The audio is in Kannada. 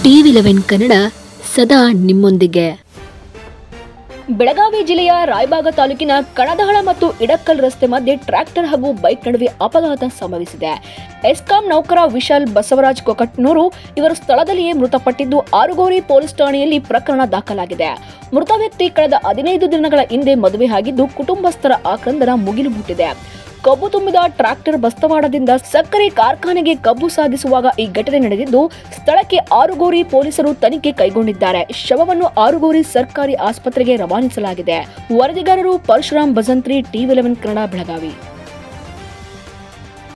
ಟಿವಿ ಲೆವೆನ್ ಕನ್ನಡ ಸದಾ ನಿಮ್ಮೊಂದಿಗೆ ಬೆಳಗಾವಿ ಜಿಲ್ಲೆಯ ರಾಯಬಾಗ ತಾಲೂಕಿನ ಕಣದಹಳ ಮತ್ತು ಇಡಕ್ಕಲ್ ರಸ್ತೆ ಮಧ್ಯೆ ಟ್ರ್ಯಾಕ್ಟರ್ ಹಾಗೂ ಬೈಕ್ ನಡುವೆ ಅಪಘಾತ ಸಂಭವಿಸಿದೆ ಎಸ್ಕಾಂ ನೌಕರ ವಿಶಾಲ್ ಬಸವರಾಜ್ ಕೊಕಟ್ನೂರು ಇವರು ಸ್ಥಳದಲ್ಲಿಯೇ ಮೃತಪಟ್ಟಿದ್ದು ಆರುಗೋರಿ ಪೊಲೀಸ್ ಠಾಣೆಯಲ್ಲಿ ಪ್ರಕರಣ ದಾಖಲಾಗಿದೆ ಮೃತ ವ್ಯಕ್ತಿ ಕಳೆದ ಹದಿನೈದು ದಿನಗಳ ಹಿಂದೆ ಮದುವೆ ಆಗಿದ್ದು ಕುಟುಂಬಸ್ಥರ ಆಕ್ರಂದನ ಮುಗಿಲು ಮುಟ್ಟಿದೆ ಕಬ್ಬು ತುಂಬಿದ ಟ್ರ್ಯಾಕ್ಟರ್ ಬಸ್ತವಾಡದಿಂದ ಸಕ್ಕರೆ ಕಾರ್ಖಾನೆಗೆ ಕಬ್ಬು ಸಾಗಿಸುವಾಗ ಈ ಘಟನೆ ನಡೆದಿದ್ದು ಸ್ಥಳಕ್ಕೆ ಆರುಗೋರಿ ಪೊಲೀಸರು ತನಿಖೆ ಕೈಗೊಂಡಿದ್ದಾರೆ ಶವವನ್ನು ಆರುಗೋರಿ ಸರ್ಕಾರಿ ಆಸ್ಪತ್ರೆಗೆ ರವಾನಿಸಲಾಗಿದೆ ವರದಿಗಾರರು ಪರಶುರಾಮ್ ಭಜಂತ್ರಿ ಟಿವಿ ಲೆವೆನ್ ಕನ್ನಡ ಬೆಳಗಾವಿ